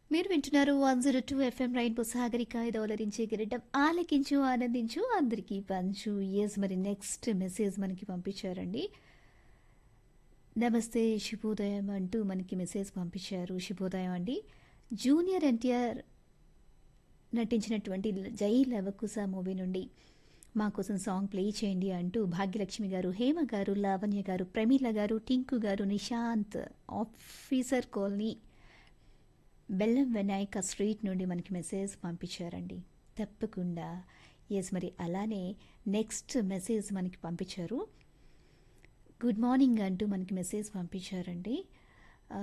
మీరు వింటున్నారు one zero two FM rainbow Sagarika దౌలరించే గిరటం ఆలకించు ఆనందించు అందరికీ పంచు ఎస్ మరి నెక్స్ట్ మెసేజ్ మనకి పంపించారండి నమస్తే శుభోదయం అంటూ మనకి మెసేజ్ పంపించారు శుభోదయం అండి జూనియర్ ఎన్టీఆర్ నటించినటువంటి జై లవకుశ మూవీ నుండి మా కోసం సాంగ్ ప్లే చేయండి అంటూ భాగ్యలక్ష్మి గారు హేమ గారు లావణ్య గారు ప్రమీల గారు టింకు గారు నిశాంత్ ఆఫీసర్ కాలనీ బెల్లం వినాయక స్ట్రీట్ నుండి మనకి మెసేజ్ పంపించారండి తప్పకుండా ఎస్ మరి అలానే నెక్స్ట్ మెసేజ్ మనకి పంపించారు గుడ్ మార్నింగ్ అంటూ మనకి మెసేజ్ పంపించారండి ఆ,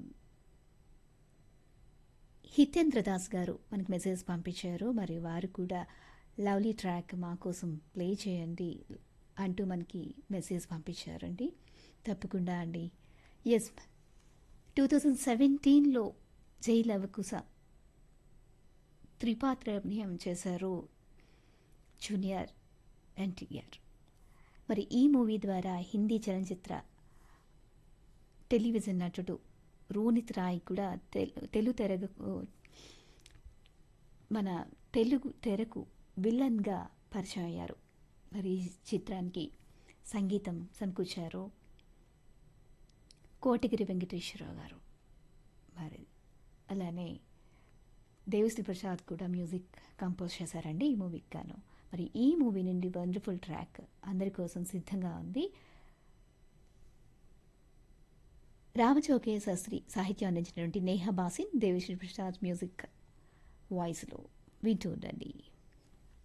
హితేంద్ర దాస్ గారు మనకి మెసేజ్ పంపించారు మరి వారు కూడా లవ్లీ ట్రాక్ మా కోసం ప్లే చేయండి అంటూ మనకి మెసేజ్ పంపించారండి తప్పకుండా అండి ఎస్ టూ థౌజండ్ సెవెంటీన్లో జై లవకుశ త్రిపాత్ర అభినయం చేశారు జూనియర్ ఎన్టీఆర్ మరి ఈ మూవీ ద్వారా హిందీ చలనచిత్ర టెలివిజన్ నటుడు రోనిత్ రాయ్ కూడా తెలు తెలుగు తెరకు మన తెలుగు తెరకు విలన్గా పరిచయం అయ్యారు మరి ఈ చిత్రానికి సంగీతం సమకూర్చారు కోటగిరి వెంకటేశ్వరరావు గారు మరి అలానే దేవిశ్రీ ప్రసాద్ కూడా మ్యూజిక్ కంపోజ్ చేశారండి ఈ మూవీకి గాను మరి ఈ మూవీ నుండి వండర్ఫుల్ ట్రాక్ అందరి కోసం సిద్ధంగా ఉంది రామచౌకే శాస్త్రి సాహిత్యం అందించినటువంటి నేహా బాసిన్ దేవిశ్రీ ప్రసాద్ మ్యూజిక్ వాయిస్లో వింటూ ఉండండి